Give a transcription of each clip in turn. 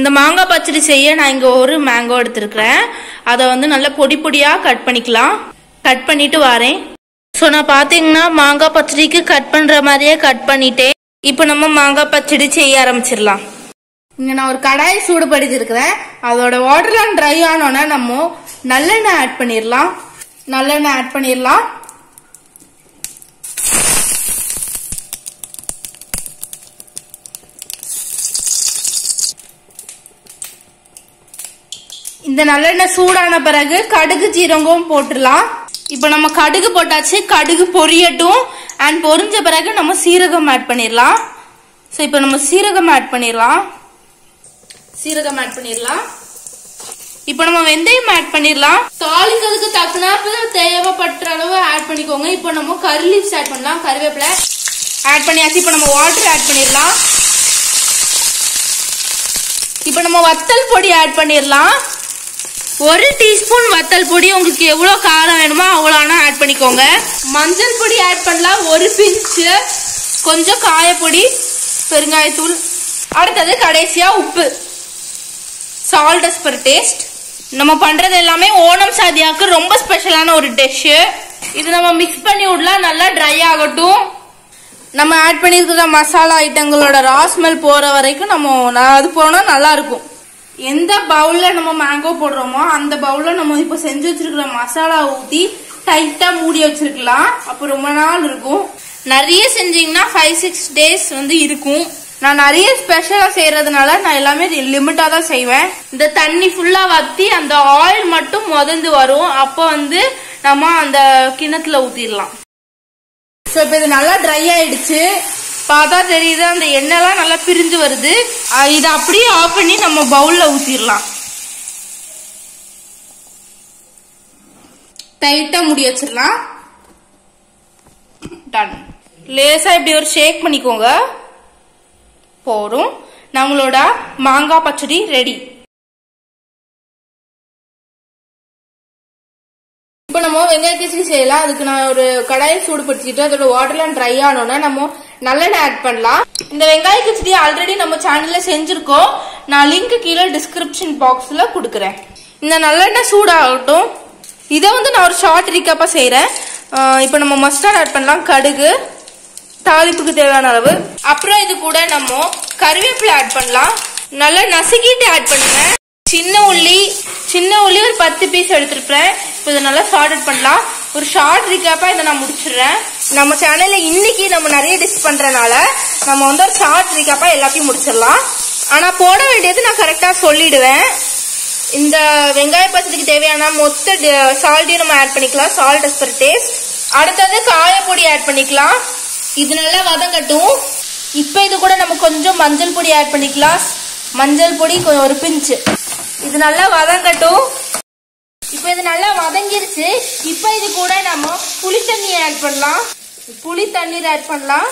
இந்த மாங்காய் பச்சடி செய்ய நான் இங்க ஒரு மேங்கோ எடுத்திருக்கிறேன் அதை வந்து நல்லா பொடி பொடியா கட் பண்ணிக்கலாம் கட் பண்ணிட்டு வரேன் ஸோ நான் பாத்தீங்கன்னா மாங்காய் பச்சடிக்கு கட் பண்ற மாதிரியே கட் பண்ணிட்டேன் இப்போ நம்ம மாங்காய் பச்சடி செய்ய ஆரம்பிச்சிடலாம் இங்க நான் ஒரு கடாய் சூடுபடுத்திருக்கிறேன் அதோட வாட்டர்லாம் ட்ரை ஆனோன்னா நம்ம நல்லெண்ணெய் ஆட் பண்ணிடலாம் நல்லெண்ணெய் ஆட் பண்ணிடலாம் இந்த நல்லெண்ணெய் சூடான பிறகு கடுகு ஜீரகம் போட்டுடலாம் இப்போ நம்ம கடுகு போட்டாச்சு கடுகு பொரியட்டும் அண்ட் பொரிஞ்ச பிறகு நம்ம சீரகம் ஆட் பண்ணிடலாம் ஸோ இப்போ நம்ம சீரகம் ஆட் பண்ணிடலாம் சீரகம் ஆட் பண்ணிடலாம் இப்போ நம்ம வெந்தயம் ஆட் பண்ணிடலாம் தாளிக்கிறதுக்கு தக்கனாப்பு தேவைப்பட்ட அளவு ஆட் பண்ணிக்கோங்க இப்போ நம்ம கறி லீவ்ஸ் ஆட் பண்ணலாம் கருவேப்பிலை ஆட் பண்ணியாச்சு இப்போ நம்ம வாட்டர் ஆட் பண்ணிடலாம் இப்போ நம்ம வத்தல் பொடி ஆட் பண்ணிடலாம் ஒரு டீஸ்பூன் வத்தல் பொடி உங்களுக்கு எவ்வளோ காரம் வேணுமோ அவ்வளோ ஆனால் ஆட் பண்ணிக்கோங்க மஞ்சள் பொடி ஆட் பண்ணலாம் ஒரு பிஞ்சு கொஞ்சம் காயப்பொடி பெருங்காயத்தூள் அடுத்தது கடைசியா உப்பு சால்ட் as per டேஸ்ட் நம்ம பண்றது எல்லாமே ஓணம் சாதியாக்கு ரொம்ப ஸ்பெஷலான ஒரு டிஷ் இது நம்ம மிக்ஸ் பண்ணி விடலாம் நல்லா ட்ரை ஆகட்டும் நம்ம ஆட் பண்ணியிருக்கிற மசாலா ஐட்டங்களோட ரா ஸ்மெல் போற வரைக்கும் நம்ம ந- அது போனா நல்லா இருக்கும் எந்த பவுல்ல நம்ம மேங்கோ போடுறோமோ அந்த பவுல்ல நம்ம இப்போ செஞ்சு வச்சிருக்கிற மசாலா ஊத்தி டைட்டா மூடி வச்சிருக்கலாம் அப்போ ரொம்ப நாள் இருக்கும் நிறைய செஞ்சீங்கன்னா ஃபைவ் சிக்ஸ் டேஸ் வந்து இருக்கும் நான் நிறைய ஸ்பெஷலா செய்யறதுனால நான் எல்லாமே லிமிட்டா தான் செய்வேன் இந்த தண்ணி ஃபுல்லா வத்தி அந்த ஆயில் மட்டும் முதந்து வரும் அப்போ வந்து நம்ம அந்த கிணத்துல ஊத்திடலாம் ஸோ இப்போ இது நல்லா ட்ரை ஆயிடுச்சு பார்த்தா தெரியுது அந்த எண்ணெய்லாம் நல்லா பிரிஞ்சு வருது அஹ் இதை அப்படியே ஆஃப் பண்ணி நம்ம பவுல்ல ஊத்திடலாம் டைட்டா முடி வச்சிடலாம் டன் லேசா இப்படி ஒரு ஷேக் பண்ணிக்கோங்க போதும் நம்மளோட மாங்காய் பச்சடி ரெடி இப்போ நம்ம வெங்காய கிச்சடி செய்யலாம் அதுக்கு நான் ஒரு கடாயை சூடுபடுத்திட்டு அதோட வாட்டர்லாம் ட்ரை ஆனோன்னா நம்ம நல்லெண்ணெய் ஆட் பண்ணலாம் இந்த வெங்காய கிச்சடி ஆல்ரெடி நம்ம சேனல்ல செஞ்சிருக்கோம் நான் லிங்க் கீழே டிஸ்கிரிப்ஷன் பாக்ஸ்ல கொடுக்குறேன் இந்த நல்லெண்ணெய் சூடாகட்டும் இதை வந்து நான் ஒரு ஷார்ட் ரீக்காப்பா செய்றேன் இப்போ நம்ம மஸ்டர்ட் ஆட் பண்ணலாம் கடுகு தாளிப்புக்கு தேவையான அளவு அப்புறம் இது கூட நம்ம கருவேப்பிலை ஆட் பண்ணலாம் நல்லா நசுக்கிட்டு ஆட் பண்ணுங்க சின்ன உள்ளி சின்ன உள்ளி ஒரு பத்து பீஸ் எடுத்திருப்பேன் இப்போ இதை நல்லா ஷார்ட் பண்ணலாம் ஒரு ஷார்ட் ரீக்காப்பா இதை நான் முடிச்சிடுறேன் நம்ம சேனல்ல இன்னைக்கு நம்ம நிறைய டிஷ் பண்றனால நம்ம வந்து ஒரு ஷார்ட் ரீக்காப்பா எல்லாத்தையும் முடிச்சிடலாம் ஆனா போட வேண்டியது நான் கரெக்டா சொல்லிடுவேன் இந்த வெங்காய பச்சடிக்கு தேவையான மொத்த சால்ட்டையும் நம்ம ஆட் பண்ணிக்கலாம் சால்ட் as per டேஸ்ட் அடுத்தது காயப்பொடி ஆட் பண்ணிக்கலாம் இது நல்லா வதங்கட்டும் இப்போ இது கூட நம்ம கொஞ்சம் மஞ்சள் பொடி ஆட் பண்ணிக்கலாம் மஞ்சள் பொடி கொ- ஒரு பிஞ்சு இது நல்லா வதங்கட்டும் இப்போ இது நல்லா வதங்கிருச்சு இப்போ இது கூட நம்ம புளி தண்ணி ஆட் பண்ணலாம் புளி தண்ணீர் ஆட் பண்ணலாம்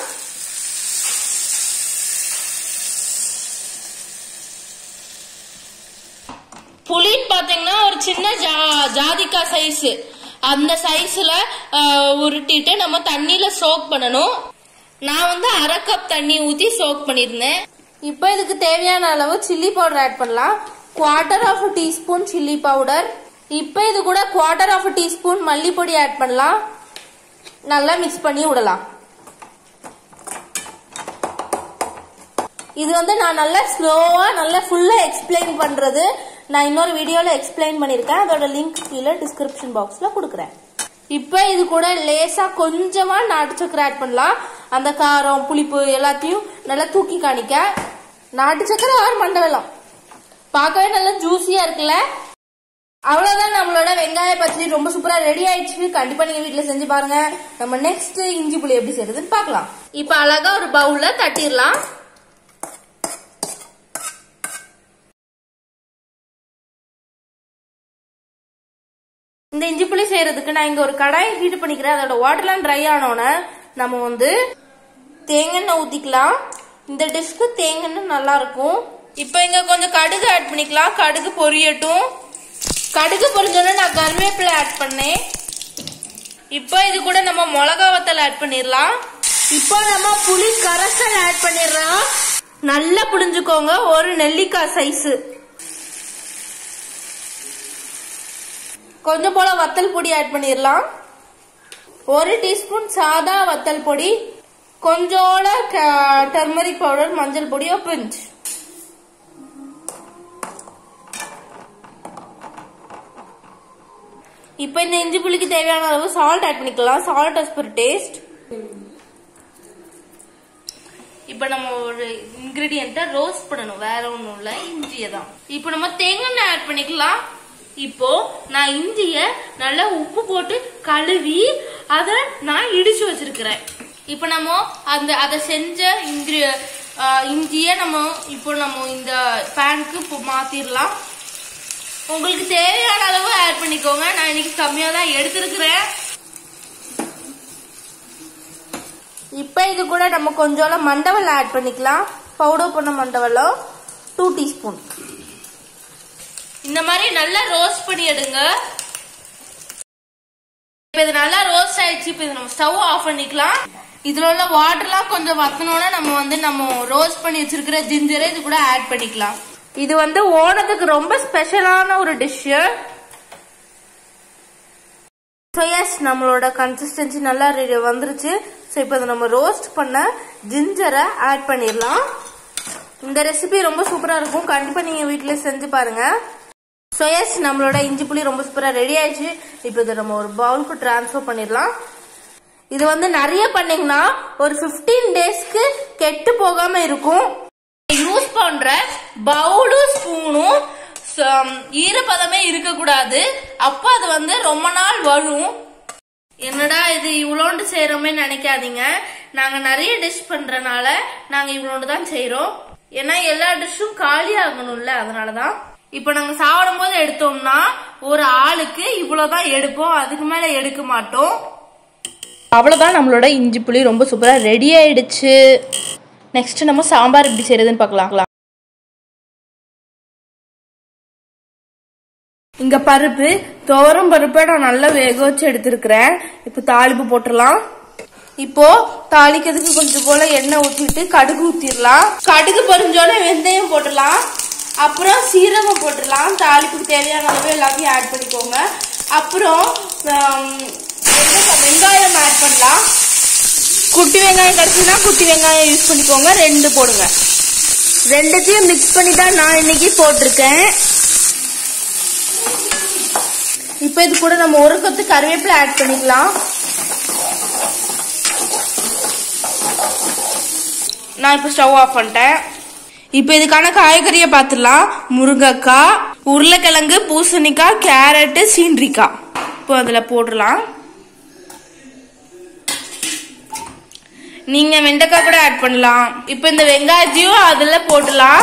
புளின்னு பாத்தீங்கன்னா ஒரு சின்ன ஜா ஜாதிக்காய் சைஸ் அந்த சைஸ்ல உருட்டிட்டு நம்ம தண்ணியில சோக் பண்ணணும் நான் வந்து அரை கப் தண்ணி ஊத்தி சோக் பண்ணியிருந்தேன் இப்போ இதுக்கு தேவையான அளவு சில்லி பவுடர் ஆட் பண்ணலாம் quarter of teaspoon chilli powder இப்போ இது கூட குவார்டர் ஆஃப் டீஸ்பூன் மல்லிப்பொடி ஆட் பண்ணலாம் நல்லா மிக்ஸ் பண்ணி விடலாம் இது வந்து நான் நல்லா ஸ்லோவா நல்லா ஃபுல்லா எக்ஸ்பிளைன் பண்றது நான் இன்னொரு வீடியோல எக்ஸ்பிளைன் பண்ணிருக்கேன் அதோட லிங்க் கீழே டிஸ்கிரிப்ஷன் பாக்ஸ்ல கொடுக்குறேன் இப்போ இது கூட லேசா கொஞ்சமா நாட்டு சக்கரை ஆட் பண்ணலாம் அந்த காரம் புளிப்பு எல்லாத்தையும் நல்லா தூக்கி காணிக்க நாட்டு சக்கரை ஆறு மண்டை வெல்லம் பார்க்கவே நல்லா ஜூஸியா இருக்குல்ல அவ்வளவுதான் நம்மளோட வெங்காய பச்சடி ரொம்ப சூப்பரா ரெடி ஆயிடுச்சு கண்டிப்பா நீங்க வீட்ல செஞ்சு பாருங்க நம்ம நெக்ஸ்ட் இஞ்சி புளி எப்படி செய்யறதுன்னு பார்க்கலாம் இப்போ அழகா ஒரு பவுல்ல தட்டிடலாம் இந்த இஞ்சி புளி செய்யறதுக்கு நான் இங்க ஒரு கடாயை ஹீட் பண்ணிக்கிறேன் அதோட வாட்டர்லாம் ட்ரை ஆனோன்னே நம்ம வந்து தேங்காய் ஊத்திக்கலாம் இந்த டிஷ்க்கு தேங்காய் நல்லா இருக்கும் இப்போ இங்க கொஞ்சம் கடுகு ஆட் பண்ணிக்கலாம் கடுகு பொரியட்டும் கடுகு பொரிஞ்சோடனே நான் கருவேப்பிலை ஆட் பண்ணேன் இப்போ இது கூட நம்ம மிளகா வத்தல் ஆட் பண்ணிடலாம் இப்போ நம்ம புளி கரைசல் ஆட் பண்ணிடலாம் நல்லா புழிஞ்சுக்கோங்க ஒரு நெல்லிக்காய் சைஸ் கொஞ்சம் போல வத்தல் பொடி ஆட் பண்ணிடலாம் ஒரு டீஸ்பூன் சாதா வத்தல் பொடி கொஞ்சோட டர்மரிக் பவுடர் மஞ்சள் பொடி பிஞ்ச் இப்போ இந்த இஞ்சி புளிக்கு தேவையான அளவு சால்ட் ஆட் பண்ணிக்கலாம் சால்ட் as per டேஸ்ட் இப்போ நம்ம ஒரு இன்கிரீடியண்ட்டை ரோஸ்ட் பண்ணணும் வேற ஒன்றும் இல்லை இஞ்சியை தான் இப்போ நம்ம தேங்காய் ஆட் பண்ணிக்கலாம் இப்போ நான் இஞ்சிய நல்லா உப்பு போட்டு கழுவி அதை நான் இடிச்சு வச்சிருக்கிறேன் இப்போ நம்ம அந்த அதை செஞ்ச இன்கிரி இஞ்சிய நம்ம இப்போ நம்ம இந்த பேனுக்கு இப்போ மாத்திரலாம் உங்களுக்கு தேவையான அளவு ஆட் பண்ணிக்கோங்க நான் இன்னைக்கு கம்மியாக தான் எடுத்திருக்கிறேன் இப்போ இது கூட நம்ம கொஞ்சோல மண்டவெல்லம் ஆட் பண்ணிக்கலாம் பவுடர் பண்ண மண்டவெல்லம் டூ டீஸ்பூன் இந்த மாதிரி நல்லா ரோஸ்ட் பண்ணி எடுங்க இப்போ இது நல்லா ரோஸ்ட் ஆயிடுச்சு இப்போ இது நம்ம ஸ்டவ் ஆஃப் பண்ணிக்கலாம் இதுல உள்ள வாட்டர்லாம் கொஞ்சம் வத்தனோட நம்ம வந்து நம்ம ரோஸ்ட் பண்ணி வச்சிருக்கிற ஜிஞ்சரை இது கூட ஆட் பண்ணிக்கலாம் இது வந்து ஓணத்துக்கு ரொம்ப ஸ்பெஷலான ஒரு டிஷ் ஸோ எஸ் நம்மளோட கன்சிஸ்டன்சி நல்லா ரெடி வந்துருச்சு ஸோ இப்போ இதை நம்ம ரோஸ்ட் பண்ண ஜிஞ்சரை ஆட் பண்ணிடலாம் இந்த ரெசிபி ரொம்ப சூப்பராக இருக்கும் கண்டிப்பாக நீங்கள் வீட்டில் செஞ்சு பாருங்க ஸோ எஸ் நம்மளோட இஞ்சி புளி ரொம்ப சூப்பராக ரெடி ஆயிடுச்சு இப்போ இதை நம்ம ஒரு பவுலுக்கு ட்ரான்ஸ்ஃபர் பண்ணிடலாம் இது வந்து நிறைய பண்ணீங்கன்னா ஒரு 15 டேஸ்க்கு கெட்டு போகாம இருக்கும் யூஸ் பண்ற பவுலும் ஸ்பூனும் ஈரப்பதமே இருக்கக்கூடாது அப்ப அது வந்து ரொம்ப நாள் வரும் என்னடா இது இவ்வளோண்டு செய்யறோமே நினைக்காதீங்க நாங்க நிறைய டிஷ் பண்றனால நாங்க இவ்வளோண்டு தான் செய்யறோம் ஏன்னா எல்லா டிஷ்ஷும் காலி ஆகணும்ல அதனாலதான் இப்ப நாங்க சாப்பிடும் போது எடுத்தோம்னா ஒரு ஆளுக்கு இவ்வளவுதான் எடுப்போம் அதுக்கு மேல எடுக்க மாட்டோம் அவ்வளோதான் நம்மளோட இஞ்சி புளி ரொம்ப சூப்பராக ரெடி ஆயிடுச்சு நெக்ஸ்ட் நம்ம சாம்பார் எப்படி செய்யறதுன்னு பார்க்கலாம் இங்க பருப்பு துவரம் பருப்பை நான் நல்லா வேக வச்சு எடுத்திருக்கிறேன் இப்போ தாளிப்பு போட்டுடலாம் இப்போ தாளிக்கிறதுக்கு கொஞ்சம் போல எண்ணெய் ஊத்திட்டு கடுகு ஊத்திடலாம் கடுகு பொரிஞ்சோட வெந்தயம் போட்டுடலாம் அப்புறம் சீரகம் போட்டுடலாம் தாளிப்புக்கு தேவையான அளவு எல்லாத்தையும் ஆட் பண்ணிக்கோங்க அப்புறம் ஆம், வெங்காயம் வெங்காயம் ஆட் பண்ணலாம் குட்டி வெங்காயம் கிடைச்சுன்னா குட்டி வெங்காயம் யூஸ் பண்ணிக்கோங்க ரெண்டு போடுங்க ரெண்டுத்தையும் மிக்ஸ் பண்ணி தான் நான் இன்னைக்கு போட்டிருக்கேன் இப்போ இது கூட நம்ம ஒரு கொத்து கருவேப்பிலை ஆட் பண்ணிக்கலாம் நான் இப்போ ஸ்டவ் ஆஃப் பண்ணிட்டேன் இப்போ இதுக்கான காய்கறியை பார்த்துடலாம் முருங்கைக்காய் உருளைக்கிழங்கு பூசணிக்காய் கேரட்டு சீன்றிக்காய் இப்போ அதில் போடலாம் நீங்க வெண்டைக்காய் கூட ஆட் பண்ணலாம் இப்போ இந்த வெங்காயத்தையும் அதில் போடலாம்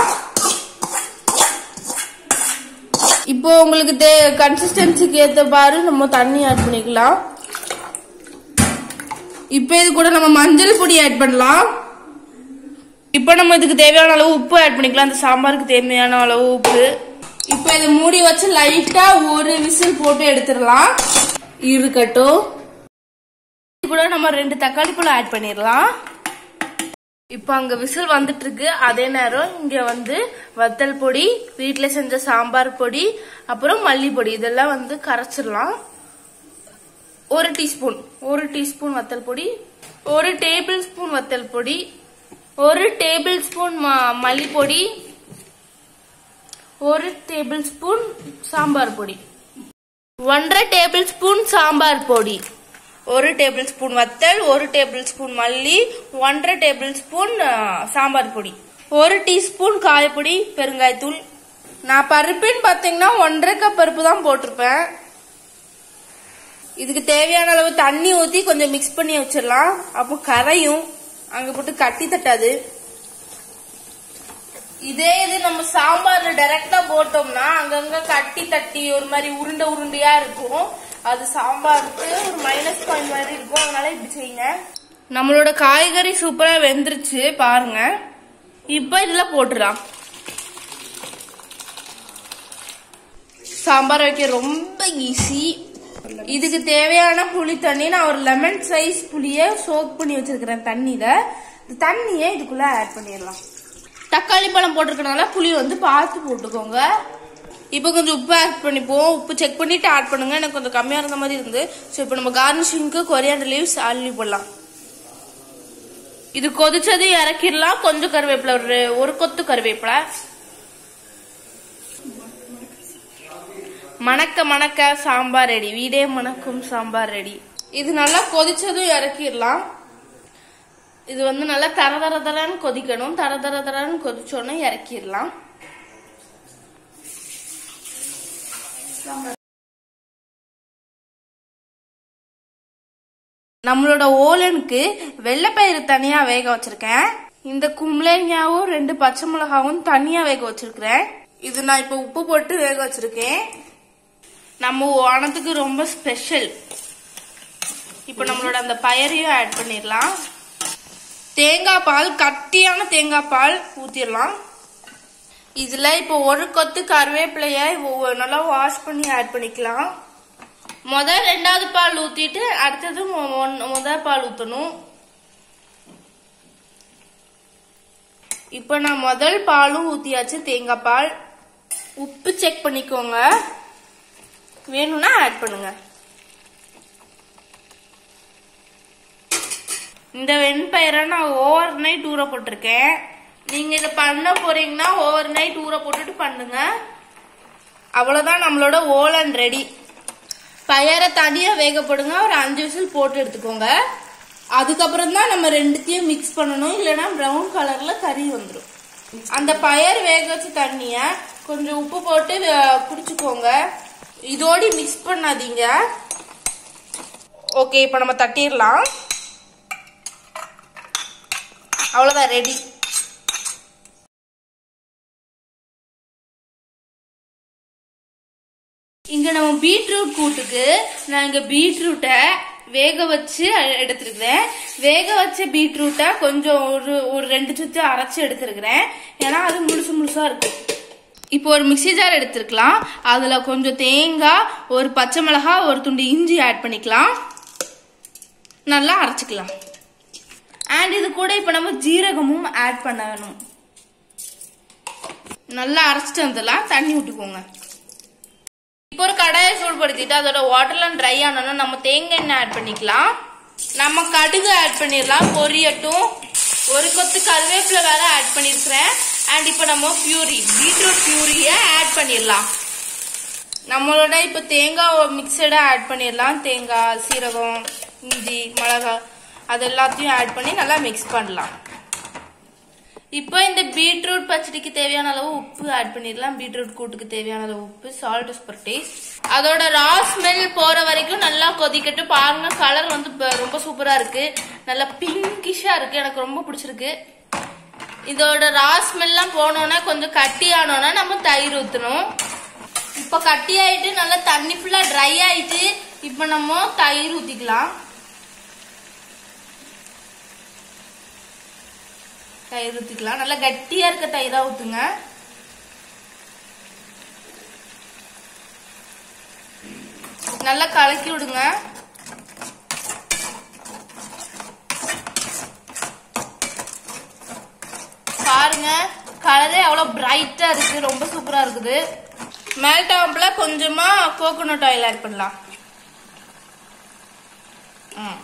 இப்போ உங்களுக்கு தே கன்சிஸ்டன்சிக்கு ஏற்ற பாரு நம்ம தண்ணி ஆட் பண்ணிக்கலாம் இப்போ இது கூட நம்ம மஞ்சள் பொடி ஆட் பண்ணலாம் இப்போ நம்ம இதுக்கு தேவையான அளவு உப்பு ஆட் பண்ணிக்கலாம் அந்த சாம்பாருக்கு தேவையான அளவு உப்பு இப்போ இதை மூடி வச்சு லைட்டா ஒரு விசில் போட்டு எடுத்துடலாம் இருக்கட்டும் இது கூட நம்ம ரெண்டு தக்காளி பழம் ஆட் பண்ணிடலாம் இப்போ அங்க விசில் வந்துட்டு இருக்கு அதே நேரம் இங்க வந்து வத்தல் பொடி வீட்ல செஞ்ச சாம்பார் பொடி அப்புறம் மல்லி பொடி இதெல்லாம் வந்து கரைச்சிடலாம் ஒரு டீஸ்பூன் ஒரு டீஸ்பூன் வத்தல் பொடி ஒரு டேபிள் ஸ்பூன் வத்தல் பொடி ஒரு டேபிள் ஸ்பூன் மல்லி பொடி ஒரு டேபிள் ஸ்பூன் சாம்பார் பொடி ஒன்றரை டேபிள் ஸ்பூன் சாம்பார் பொடி ஒரு டேபிள் ஸ்பூன் வத்தல் ஒரு டேபிள் ஸ்பூன் மல்லி ஒன்றரை டேபிள் ஸ்பூன் சாம்பார் பொடி ஒரு டீஸ்பூன் காயப்பொடி பெருங்காயத்தூள் நான் பருப்புன்னு பார்த்தீங்கன்னா ஒன்றரை கப் பருப்பு தான் போட்டிருப்பேன் இதுக்கு தேவையான அளவு தண்ணி ஊற்றி கொஞ்சம் மிக்ஸ் பண்ணி வச்சிடலாம் அப்போ கரையும் அங்க போட்டு கட்டி தட்டாது இதே இது நம்ம சாம்பார்ல டைரக்டா போட்டோம்னா அங்கங்க கட்டி தட்டி ஒரு மாதிரி உருண்டை உருண்டையா இருக்கும் அது சாம்பாருக்கு ஒரு மைனஸ் பாயிண்ட் மாதிரி இருக்கும் அதனால இப்படி செய்யுங்க நம்மளோட காய்கறி சூப்பரா வெந்துருச்சு பாருங்க இப்ப இதுல போட்டுடலாம் சாம்பார் வைக்க ரொம்ப ஈஸி இதுக்கு தேவையான புளி தண்ணி நான் ஒரு லெமன் சைஸ் புளிய சோக் பண்ணி வச்சிருக்கிறேன் தண்ணியில இந்த தண்ணியை இதுக்குள்ள ஆட் பண்ணிடலாம் தக்காளி பழம் போட்டிருக்கனால புளி வந்து பார்த்து போட்டுக்கோங்க இப்போ கொஞ்சம் உப்பு ஆட் பண்ணிப்போம் உப்பு செக் பண்ணிட்டு ஆட் பண்ணுங்க எனக்கு கொஞ்சம் கம்மியா இருந்த மாதிரி இருந்து ஸோ இப்போ நம்ம கார்னிஷிங்க்கு கொரியாண்டர் லீவ்ஸ் அள்ளி போடலாம் இது கொதிச்சது இறக்கிடலாம் கொஞ்சம் கருவேப்பிலை ஒரு ஒரு கொத்து கருவேப்பிலை மணக்க மணக்க சாம்பார் ரெடி வீடே மணக்கும் சாம்பார் ரெடி இது நல்லா கொதிச்சதும் இறக்கிடலாம் இது வந்து நல்லா தர தர தரன்னு கொதிக்கணும் தர தர தரன்னு கொதிச்சோடனே இறக்கிடலாம் நம்மளோட ஓலனுக்கு வெள்ளைப்பயிறு தனியா வேக வச்சிருக்கேன் இந்த கும்பளங்காவும் ரெண்டு பச்சை மிளகாவும் தனியா வேக வச்சிருக்கிறேன் இது நான் இப்ப உப்பு போட்டு வேக வச்சிருக்கேன் நம்ம ஓணத்துக்கு ரொம்ப ஸ்பெஷல் இப்ப நம்மளோட அந்த பயரையும் ஆட் பண்ணிடலாம் தேங்காய் பால் கட்டியான தேங்காய் பால் ஊத்திடலாம் இதுல இப்போ ஒரு கொத்து கருவேப்பிலைய ஒவ்வொரு நல்லா வாஷ் பண்ணி ஆட் பண்ணிக்கலாம் முதல் ரெண்டாவது பால் ஊத்திட்டு அடுத்தது மொ- ஒன்- முதல் பால் ஊத்தணும் இப்போ நான் முதல் பாலும் ஊத்தியாச்சு தேங்காய் பால் உப்பு செக் பண்ணிக்கோங்க வேணும்னா ஆட் பண்ணுங்க இந்த வெண்பயிரை நான் ஓவர் நைட் ஊற போட்டிருக்கேன் நீங்க இதை பண்ண போறீங்கன்னா ஓவர் நைட் ஊற போட்டுட்டு பண்ணுங்க அவ்வளவுதான் நம்மளோட ஓலன் ரெடி பயரை தனியா வேகப்படுங்க ஒரு அஞ்சு விசில் போட்டு எடுத்துக்கோங்க அதுக்கப்புறம் தான் நம்ம ரெண்டுத்தையும் மிக்ஸ் பண்ணணும் இல்லைன்னா ப்ரௌன் கலர்ல கறி வந்துடும் அந்த பயர் வேக வச்ச தண்ணிய கொஞ்சம் உப்பு போட்டு அஹ், குடிச்சுக்கோங்க இதோடி மிக்ஸ் பண்ணாதீங்க ஓகே இப்போ நம்ம தட்டிடலாம் அவ்வளோதான் ரெடி இங்க நம்ம பீட்ரூட் கூட்டுக்கு நான் இங்க பீட்ரூட்டை வேக வச்சு எடுத்திருக்கிறேன் வேக வச்ச பீட்ரூட்டை கொஞ்சம் ஒரு ஒரு ரெண்டு சுத்து அரைச்சு எடுத்திருக்கிறேன் ஏன்னா அது முழுசு முழுசா இருக்கும் இப்போ ஒரு மிக்ஸி ஜார் எடுத்திருக்கலாம் அதுல கொஞ்சம் தேங்காய் ஒரு பச்சை மிளகாய் ஒரு துண்டு இஞ்சி ஆட் பண்ணிக்கலாம் நல்லா அரைச்சுக்கலாம் அண்ட் இது கூட இப்போ நம்ம ஜீரகமும் ஆட் பண்ண வேணும் நல்லா அரைச்சிட்டு வந்துடலாம் தண்ணி விட்டுக்கோங்க இப்போ ஒரு கடாயை சூடுபடுத்திட்டு அதோட வாட்டர்லாம் ட்ரை ஆனோன்னா நம்ம தேங்காய் எண்ணெய் ஆட் பண்ணிக்கலாம் நம்ம கடுகு ஆட் பண்ணிடலாம் பொரியட்டும் ஒரு கொத்து கருவேப்பிலை வேற ஆட் பண்ணிருக்கிறேன் அண்ட் இப்போ நம்ம பியூரி பீட்ரூட் பியூரிய ஆட் பண்ணிடலாம் நம்மளோட இப்போ தேங்காய் மிக்சடா ஆட் பண்ணிடலாம் தேங்காய் சீரகம் இஞ்சி மிளகாய் அது எல்லாத்தையும் ஆட் பண்ணி நல்லா மிக்ஸ் பண்ணலாம் இப்போ இந்த பீட்ரூட் பச்சடிக்கு தேவையான அளவு உப்பு ஆட் பண்ணிடலாம் பீட்ரூட் கூட்டுக்கு தேவையான அளவு உப்பு சால்ட் ஃபார் டேஸ்ட் அதோட ரா ஸ்மெல் போற வரைக்கும் நல்லா கொதிக்கட்டு பாருங்க கலர் வந்து ப- ரொம்ப சூப்பரா இருக்கு நல்லா பிங்கிஷா இருக்கு எனக்கு ரொம்ப பிடிச்சிருக்கு இதோட ரா ஸ்மெல்லாம் போனோன்னா கொஞ்சம் கட்டி ஆனோன்னா நம்ம தயிர் ஊத்தணும் இப்போ கட்டி ஆயிட்டு நல்லா தண்ணி ஃபுல்லா ட்ரை ஆயிட்டு இப்போ நம்ம தயிர் ஊத்திக்கலாம் தயிர் ஊத்திக்கலாம் நல்லா கட்டியா இருக்க தயிரா ஊத்துங்க நல்லா கலக்கி விடுங்க பாருங்க கலரே அவ்வளவு பிரைட்டா இருக்கு ரொம்ப சூப்பரா இருக்குது மேல்டாப்ல கொஞ்சமா கோகோனட் ஆயில் ஆட் பண்ணலாம் ம்.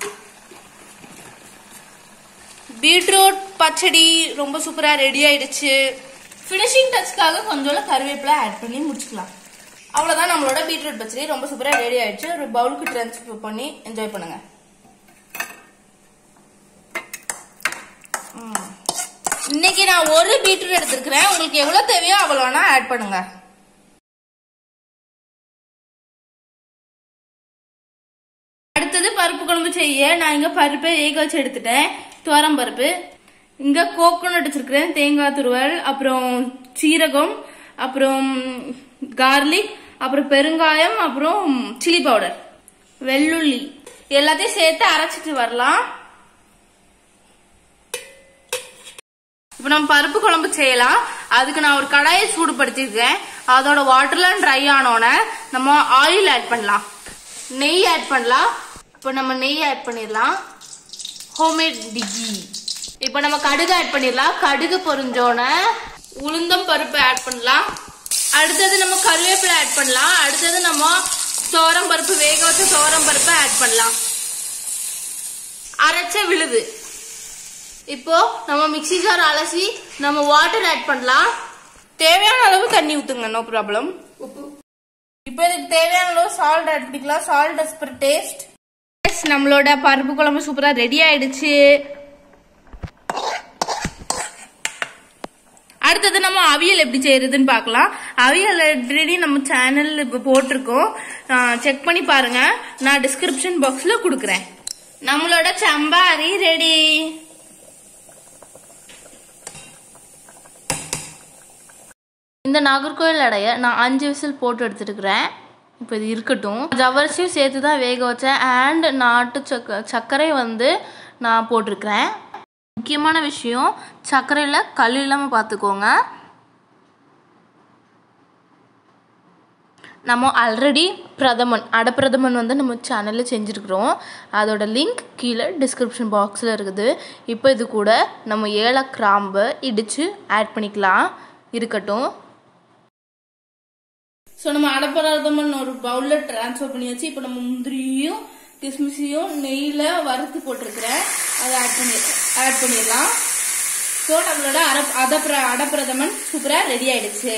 பீட்ரூட் பச்சடி ரொம்ப சூப்பரா ரெடி ஆயிடுச்சு ஃபினிஷிங் டச்சுக்காக கொஞ்சோல கருவேப்பிலை ஆட் பண்ணி முடிச்சுக்கலாம் அவ்வளவுதான் நம்மளோட பீட்ரூட் பச்சடி ரொம்ப சூப்பரா ரெடி ஆயிடுச்சு ஒரு பவுலுக்கு ட்ரான்ஸ்ஃபர் பண்ணி என்ஜாய் பண்ணுங்க ம். இன்னைக்கு நான் ஒரு பீட்ரூட் எடுத்திருக்கிறேன் உங்களுக்கு எவ்வளவு தேவையோ அவ்வளவு வேணா ஆட் பண்ணுங்க அடுத்தது பருப்பு குழம்பு செய்ய நான் இங்க பருப்பை வேக வச்சு எடுத்துட்டேன் துவரம் பருப்பு இங்க கோகோனட் வச்சிருக்கிறேன் தேங்காய் துருவல் அப்புறம் சீரகம் அப்புறம் கார்லிக் அப்புறம் பெருங்காயம் அப்புறம் சில்லி பவுடர் வெள்ளுள்ளி எல்லாத்தையும் சேர்த்து அரைச்சிட்டு வரலாம் இப்போ நம்ம பருப்பு குழம்பு செய்யலாம் அதுக்கு நான் ஒரு கடாயை சூடுபடுத்திருக்கேன் அதோட வாட்டர்லாம் ட்ரை ஆனோடனே நம்ம ஆயில் ஆட் பண்ணலாம் நெய் ஆட் பண்ணலாம் இப்போ நம்ம நெய் ஆட் பண்ணிடலாம் ஹோம்மேட் டிகி இப்போ நம்ம கடுகு ஆட் பண்ணிடலாம் கடுகு பொரிஞ்சோன உளுந்தம் பருப்பு ஆட் பண்ணலாம் அடுத்தது நம்ம கருவேப்பிலை ஆட் பண்ணலாம் அடுத்தது நம்ம சோரம் பருப்பு வேக வச்ச சோரம் பருப்பு ஆட் பண்ணலாம் அரைச்ச விழுது இப்போ நம்ம மிக்ஸி ஜார் அலசி நம்ம வாட்டர் ஆட் பண்ணலாம் தேவையான அளவு தண்ணி ஊத்துங்க நோ ப்ராப்ளம் இப்போ இதுக்கு தேவையான அளவு சால்ட் ஆட் பண்ணிக்கலாம் சால்ட் as per டேஸ்ட் நம்மளோட பருப்பு குழம்பு சூப்பரா ரெடி ஆயிடுச்சு அடுத்தது நம்ம அவியல் எப்படி செய்யறதுன்னு பார்க்கலாம் அவியல் ஆல்ரெடி நம்ம சேனல் இப்போ போட்டிருக்கோம் செக் பண்ணி பாருங்க நான் டிஸ்கிரிப்ஷன் பாக்ஸ்ல கொடுக்குறேன் நம்மளோட சம்பாரி ரெடி இந்த நாகர்கோவில் அடைய நான் அஞ்சு விசில் போட்டு எடுத்துருக்கிறேன் இப்போ இது இருக்கட்டும் ஜவ்வரிசியும் சேர்த்து தான் வேக வச்சேன் அண்ட் நாட்டு சக்க சர்க்கரை வந்து நான் போட்டிருக்கிறேன் முக்கியமான விஷயம் சர்க்கரையில் கல் இல்லாமல் பார்த்துக்கோங்க நம்ம ஆல்ரெடி பிரதமன் அடப்பிரதமன் வந்து நம்ம சேனலில் செஞ்சுருக்குறோம் அதோட லிங்க் கீழே டிஸ்கிரிப்ஷன் பாக்ஸில் இருக்குது இப்போ இது கூட நம்ம ஏல கிராம்பு இடித்து ஆட் பண்ணிக்கலாம் இருக்கட்டும் ஸோ நம்ம அடப்பராதமன் ஒரு பவுல்ல ட்ரான்ஸ்ஃபர் பண்ணியாச்சு இப்போ நம்ம முந்திரியும் கிஸ்மிஸையும் நெய்யில் வறுத்து போட்டிருக்கிறேன் அதை ஆட் பண்ணி ஆட் பண்ணிடலாம் ஸோ நம்மளோட அர அதப்ர அடப்பிரதமன் சூப்பராக ரெடி ஆயிடுச்சு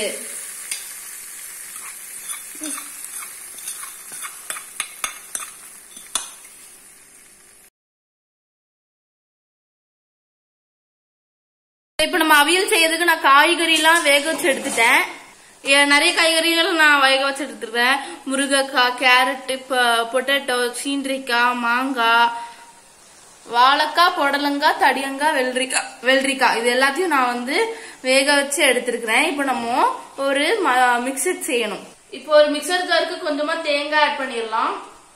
இப்போ நம்ம அவியல் செய்யறதுக்கு நான் காய்கறிலாம் வேக வச்சு எடுத்துட்டேன் ஏ, நிறைய காய்கறிகள் நான் வேக வச்சு எடுத்துருக்கேன் முருங்கைக்காய் கேரட்டு பொட்டேட்டோ சீந்திரிக்காய் மாங்காய் வாழைக்காய் புடலங்காய் தடியங்காய் வெள்ளரிக்காய் வெள்ளரிக்காய் இது எல்லாத்தையும் நான் வந்து வேக வச்சு எடுத்திருக்கிறேன் இப்போ நம்ம ஒரு மிக்சர் செய்யணும் இப்போ ஒரு மிக்சர் ஜாருக்கு கொஞ்சமா தேங்காய் ஆட் பண்ணிடலாம்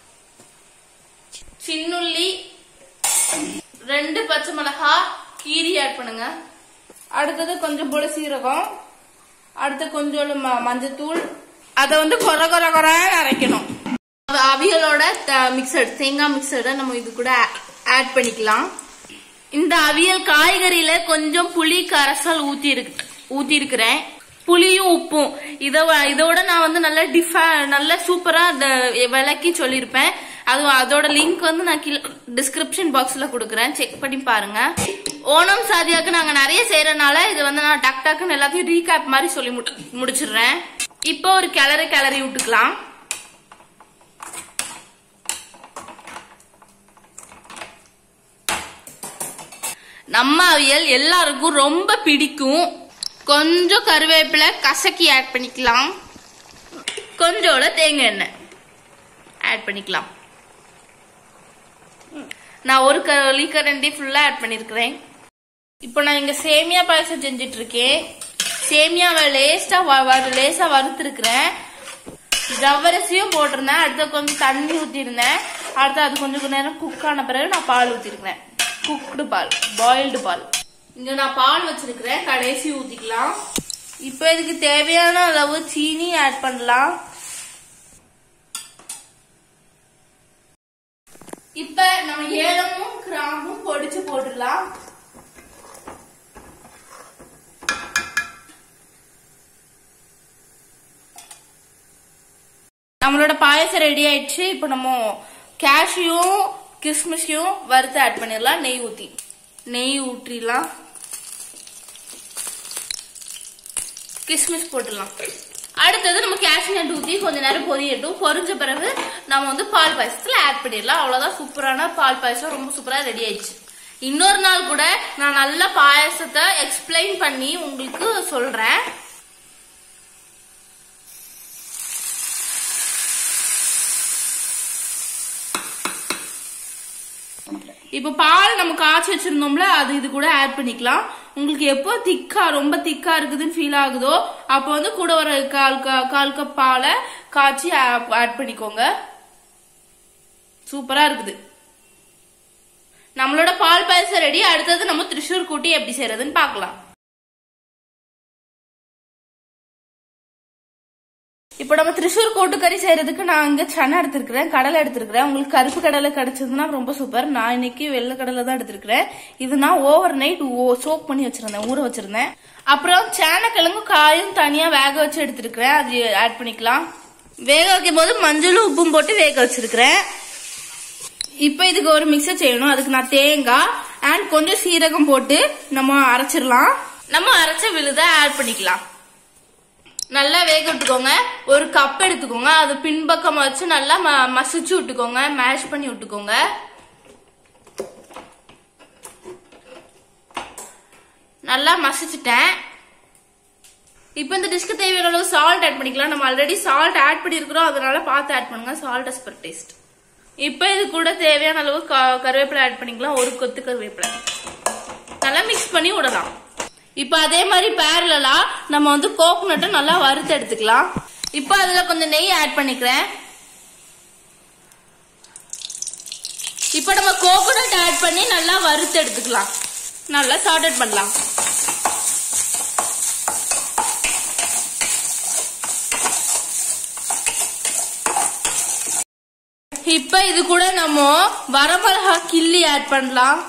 சின்னுள்ளி ரெண்டு பச்சை மிளகாய் கீரி ஆட் பண்ணுங்க அடுத்தது கொஞ்சம் போல சீரகம் அடுத்து கொஞ்சோண்டு ம- மஞ்சத்தூள் அதை வந்து கொர கொர கொரன்னு அரைக்கணும் அது அவியலோட மிக்சட் தேங்காய் மிக்சடை நம்ம இது கூட ஆட் பண்ணிக்கலாம் இந்த அவியல் காய்கறியில கொஞ்சம் புளி கரைசல் ஊத்தி இருக்கு ஊத்தி இருக்கிறேன் புளியும் உப்பும் இத இதோட நான் வந்து நல்ல டிஃபா நல்ல சூப்பரா இந்த விளக்கி சொல்லியிருப்பேன் அது அதோட லிங்க் வந்து நான் கீழே டிஸ்கிரிப்ஷன் பாக்ஸ்ல கொடுக்குறேன் செக் பண்ணி பாருங்க ஓணம் சாதியாக்கு நாங்க நிறைய செய்யறதுனால இது வந்து நான் டக் டக்குன்னு எல்லாத்தையும் ரீகேப் மாதிரி சொல்லி முடி- முடிச்சிடுறேன் இப்போ ஒரு கிளறு கிளறி விட்டுக்கலாம் நம்ம அவியல் எல்லாருக்கும் ரொம்ப பிடிக்கும் கொஞ்சம் கருவேப்பிலை கசக்கி ஆட் பண்ணிக்கலாம் கொஞ்சோட தேங்காய் எண்ணெய் ஆட் பண்ணிக்கலாம் நான் ஒரு களி கரண்டி ஃபுல்லா ஆட் பண்ணிருக்கிறேன் இப்போ நான் இங்க சேமியா பாயசம் செஞ்சுட்டு இருக்கேன் சேமியாவை லேஸ்டா லேசா வறுத்துருக்கிறேன் ஜவ்வரிசியும் போட்டிருந்தேன் அடுத்து கொஞ்சம் தண்ணி ஊத்திருந்தேன் அடுத்து அது கொஞ்சம் நேரம் குக் ஆன பிறகு நான் பால் ஊத்திருக்கிறேன் குக்டு பால் பாயில்டு பால் இங்க நான் பால் வச்சிருக்கிறேன் கடைசி ஊத்திக்கலாம் இப்போ இதுக்கு தேவையான அளவு சீனி ஆட் பண்ணலாம் இப்ப நம்ம ஏலமும் கிராம்பும் பொடிச்சு போட்டுடலாம் நம்மளோட பாயசம் ரெடி ஆயிடுச்சு இப்போ நம்ம கேஷ்யூம் கிஸ்மிஸையும் வறுத்து ஆட் பண்ணிடலாம் நெய் ஊத்தி நெய் ஊற்றிடலாம் கிஸ்மிஸ் போட்டுடலாம் அடுத்தது நம்ம கேஷ்யூ நட் ஊத்தி கொஞ்ச நேரம் பொரியட்டும் பொரிஞ்ச பிறகு நம்ம வந்து பால் பாயசத்துல ஆட் பண்ணிடலாம் அவ்வளவுதான் சூப்பரான பால் பாயசம் ரொம்ப சூப்பரா ரெடி ஆயிடுச்சு இன்னொரு நாள் கூட நான் நல்ல பாயசத்தை எக்ஸ்பிளைன் பண்ணி உங்களுக்கு சொல்றேன் இப்போ பால் நம்ம காய்ச்சி வச்சிருந்தோம்ல அது இது கூட ஆட் பண்ணிக்கலாம் உங்களுக்கு எப்போ திக்கா ரொம்ப திக்கா இருக்குதுன்னு ஃபீல் ஆகுதோ அப்போ வந்து கூட ஒரு கால் க- கால் கப் பாலை காய்ச்சி ஆட் பண்ணிக்கோங்க சூப்பரா இருக்குது நம்மளோட பால் பாயசம் ரெடி அடுத்தது நம்ம திருஷூர் கூட்டி எப்படி செய்யறதுன்னு பார்க்கலாம் இப்போ நம்ம திருச்சூர் கோட்டுக்கறி செய்யறதுக்கு நான் இங்க சனை எடுத்திருக்கிறேன் கடலை எடுத்திருக்கிறேன் உங்களுக்கு கருப்பு கடலை கிடைச்சதுன்னா ரொம்ப சூப்பர் நான் இன்னைக்கு வெள்ளை கடலை தான் எடுத்திருக்கிறேன் இது நான் ஓவர் நைட் சோக் பண்ணி வச்சிருந்தேன் ஊற வச்சிருந்தேன் அப்புறம் சேனக்கிழங்கும் காயும் தனியா வேக வச்சு எடுத்திருக்கிறேன் அது ஆட் பண்ணிக்கலாம் வேக வைக்கும் போது மஞ்சளும் உப்பும் போட்டு வேக வச்சிருக்கிறேன் இப்போ இதுக்கு ஒரு மிக்சர் செய்யணும் அதுக்கு நான் தேங்காய் அண்ட் கொஞ்சம் சீரகம் போட்டு நம்ம அரைச்சிடலாம் நம்ம அரைச்ச விழுத ஆட் பண்ணிக்கலாம் நல்லா வேக விட்டுக்கோங்க ஒரு கப் எடுத்துக்கோங்க அது பின்பக்கம் வச்சு நல்லா ம- மசிச்சு விட்டுக்கோங்க மேஷ் பண்ணி விட்டுக்கோங்க நல்லா மசிச்சுட்டேன் இப்போ இந்த டிஷ்க்கு தேவையான அளவு சால்ட் ஆட் பண்ணிக்கலாம் நம்ம ஆல்ரெடி சால்ட் ஆட் பண்ணியிருக்கிறோம் அதனால பார்த்து ஆட் பண்ணுங்க சால்ட் அஸ் பர் டேஸ்ட் இப்போ இது கூட தேவையான அளவு க- கருவேப்பிலை ஆட் பண்ணிக்கலாம் ஒரு கொத்து கருவேப்பிலை நல்லா மிக்ஸ் பண்ணி விடலாம் இப்போ அதே மாதிரி பேரலா நம்ம வந்து கோகனட்டை நல்லா வறுத்து எடுத்துக்கலாம் இப்போ அதுல கொஞ்சம் நெய் ஆட் பண்ணிக்கிறேன் இப்போ நம்ம கோகோனட் ஆட் பண்ணி நல்லா வறுத்து எடுத்துக்கலாம் நல்லா சார்ட் பண்ணலாம் இப்ப இது கூட நம்ம வரமிளகா கிள்ளி ஆட் பண்ணலாம்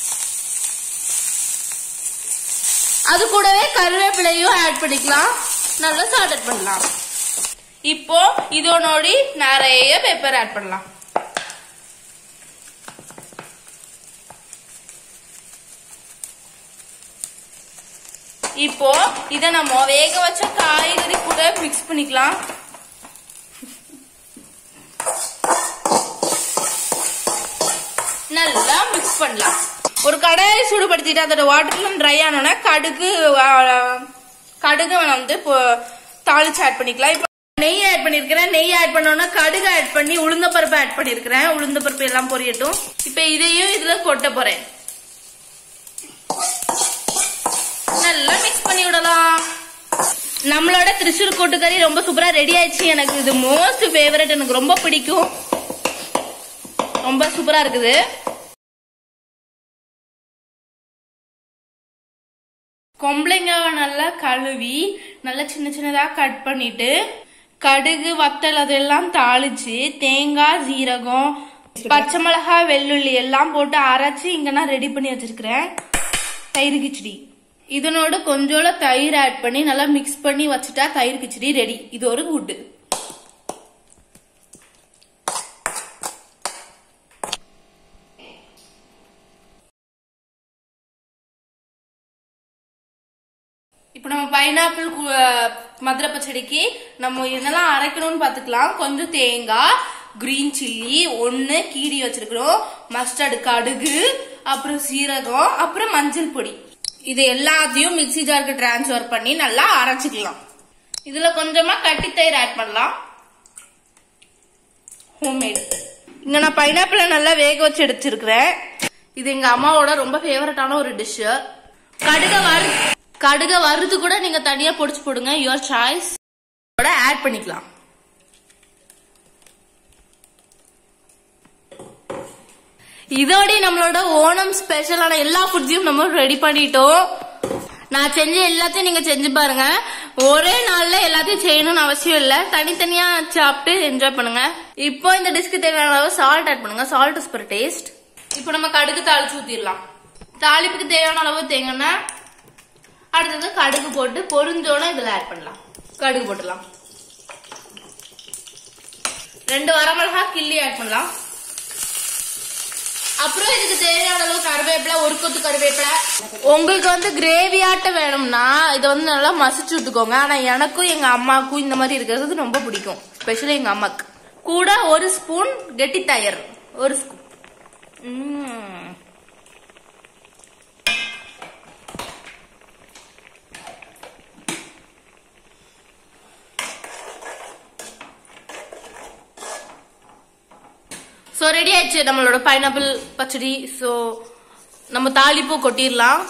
அது கூடவே கருவேப்பிலையும் ஆட் பண்ணிக்கலாம் நல்லா சார்ட் பண்ணலாம் இப்போ இதோனோடி நிறைய பெப்பர் ஆட் பண்ணலாம் இப்போ இத நம்ம வேக வச்ச காய்கறி கூட மிக்ஸ் பண்ணிக்கலாம் நல்லா மிக்ஸ் பண்ணலாம் ஒரு கடாயை சூடுபடுத்திட்டு அதோட வாட்டர்லாம் ட்ரை ஆனோன்னா கடுகு ஆ, கடுகு வந்து இப்போ தாளிச்சு ஆட் பண்ணிக்கலாம் இப்போ நெய் ஆட் பண்ணிருக்கிறேன் நெய் ஆட் பண்ணோன்னா கடுகு ஆட் பண்ணி உளுந்த பருப்பு ஆட் பண்ணிருக்கிறேன் உளுந்த பருப்பு எல்லாம் பொரியட்டும் இப்போ இதையும் இதுல கொட்ட போறேன் நல்லா மிக்ஸ் பண்ணி விடலாம் நம்மளோட திருச்சூர் கூட்டுக்கறி ரொம்ப சூப்பரா ரெடி ஆயிடுச்சு எனக்கு இது மோஸ்ட் ஃபேவரட் எனக்கு ரொம்ப பிடிக்கும் ரொம்ப சூப்பரா இருக்குது கொம்பளைங்காவை நல்லா கழுவி நல்லா சின்ன சின்னதா கட் பண்ணிட்டு கடுகு வத்தல் அதெல்லாம் தாளிச்சு தேங்காய் சீரகம் பச்சை மிளகாய் வெள்ளுள்ளி எல்லாம் போட்டு அரைச்சு இங்க நான் ரெடி பண்ணி வச்சிருக்கிறேன் தயிர் கிச்சடி இதனோட கொஞ்சோட தயிர் ஆட் பண்ணி நல்லா மிக்ஸ் பண்ணி வச்சுட்டா தயிர் கிச்சடி ரெடி இது ஒரு குட்டு இப்போ நம்ம பைனாப்பிள் மதுரை பச்சடிக்கு நம்ம என்னெல்லாம் அரைக்கணும்னு பார்த்துக்கலாம் கொஞ்சம் தேங்காய் கிரீன் சில்லி ஒன்று கீரி வச்சிருக்கிறோம் மஸ்டர்டு கடுகு அப்புறம் சீரகம் அப்புறம் மஞ்சள் பொடி இது எல்லாத்தையும் மிக்ஸி ஜாருக்கு டிரான்ஸ்ஃபர் பண்ணி நல்லா அரைச்சிக்கலாம் இதுல கொஞ்சமா கட்டி தயிர் ஆட் பண்ணலாம் ஹோம்மேடு இங்க நான் பைனாப்பிள நல்லா வேக வச்சு எடுத்திருக்கிறேன் இது எங்க அம்மாவோட ரொம்ப ஃபேவரட்டான ஒரு டிஷ் கடுக வறு கடுக வறுத்து கூட நீங்க தனியா பொடிச்சு போடுங்க யுவர் சாய்ஸ் ஆட் பண்ணிக்கலாம் இதோட நம்மளோட ஓணம் ஸ்பெஷலான எல்லா ஃபுட்ஸையும் நம்ம ரெடி பண்ணிட்டோம் நான் செஞ்ச எல்லாத்தையும் நீங்க செஞ்சு பாருங்க ஒரே நாள்ல எல்லாத்தையும் செய்யணும்னு அவசியம் இல்ல தனித்தனியா சாப்பிட்டு என்ஜாய் பண்ணுங்க இப்போ இந்த டிஷ்க்கு தேவையான அளவு சால்ட் ஆட் பண்ணுங்க சால்ட் இஸ் பர் டேஸ்ட் இப்போ நம்ம கடுகு தாளிச்சு ஊத்திடலாம் தாளிப்புக்கு தேவையான அளவு தேங்காய் அடுத்தது கடுகு போட்டு பொரிஞ்சோன இதுல ஆட் பண்ணலாம் கடுகு போட்டுலாம் ரெண்டு வரமிளகா கிள்ளி ஆட் பண்ணலாம் அப்புறம் இதுக்கு தேவையான அளவு கருவேப்பிலை ஒரு கொத்து கருவேப்பிலை உங்களுக்கு வந்து கிரேவியாட்ட வேணும்னா இதை வந்து நல்லா மசிச்சு விட்டுக்கோங்க ஆனா எனக்கும் எங்க அம்மாக்கும் இந்த மாதிரி இருக்கிறது ரொம்ப பிடிக்கும் ஸ்பெஷலி எங்க அம்மாக்கு கூட ஒரு ஸ்பூன் கெட்டி தயிர் ஒரு ஸ்பூன் ஸோ ரெடி ஆயிடுச்சு நம்மளோட பைனாப்பிள் பச்சடி ஸோ நம்ம தாளிப்பு கொட்டிடலாம்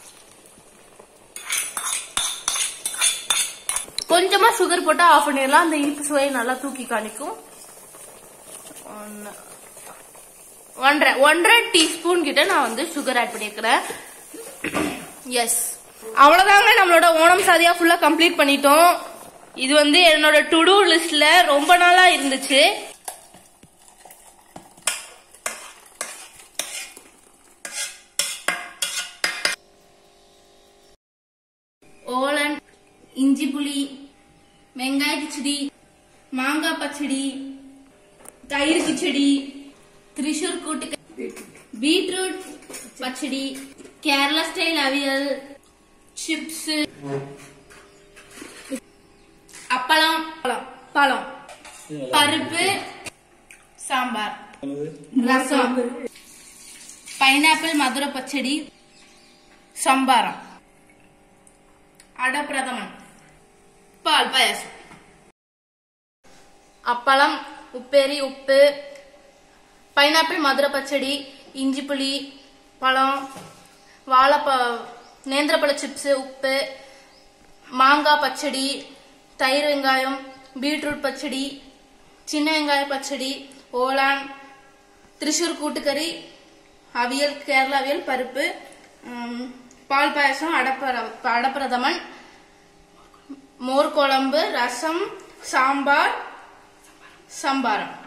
கொஞ்சமா சுகர் போட்டு ஆஃப் பண்ணிடலாம் அந்த இனிப்பு சுவையை நல்லா தூக்கி காணிக்கும் ஒன்னு ஒன்றரை ஒன்றரை டீஸ்பூன் கிட்ட நான் வந்து சுகர் ஆட் பண்ணியிருக்கிறேன் எஸ் அவ்வளவுதாங்க நம்மளோட ஓணம் சாதியா ஃபுல்லா கம்ப்ளீட் பண்ணிட்டோம் இது வந்து என்னோட டு டூ லிஸ்ட்ல ரொம்ப நாளா இருந்துச்சு ஓலன் இஞ்சி புளி வெங்காய கிச்சடி மாங்காய் பச்சடி தயிர் கிச்சடி திரிஷூர் கூட்டு பீட்ரூட் பச்சடி கேரளா ஸ்டைல் அவியல் சிப்ஸ் அப்பளம் பழம் பழம் பருப்பு சாம்பார் ரசம் பைனாப்பிள் மதுரை பச்சடி சம்பாரம் அடப்பிரதமன் பால் பாயாசம் அப்பளம் உப்பேரி உப்பு பைனாப்பிள் மதுரை பச்சடி இஞ்சி புளி பழம் வாழைப்ப நேந்திரப்பழ சிப்ஸ் உப்பு மாங்காய் பச்சடி தயிர் வெங்காயம் பீட்ரூட் பச்சடி சின்ன வெங்காய பச்சடி ஓலான் திரிசூர் கூட்டுக்கறி அவியல் கேரளா அவியல் பருப்பு உம், பால் பாயசம் அடப்பர அடப்பிரதமன் மோர் குழம்பு ரசம் சாம்பார் சம்பாரம்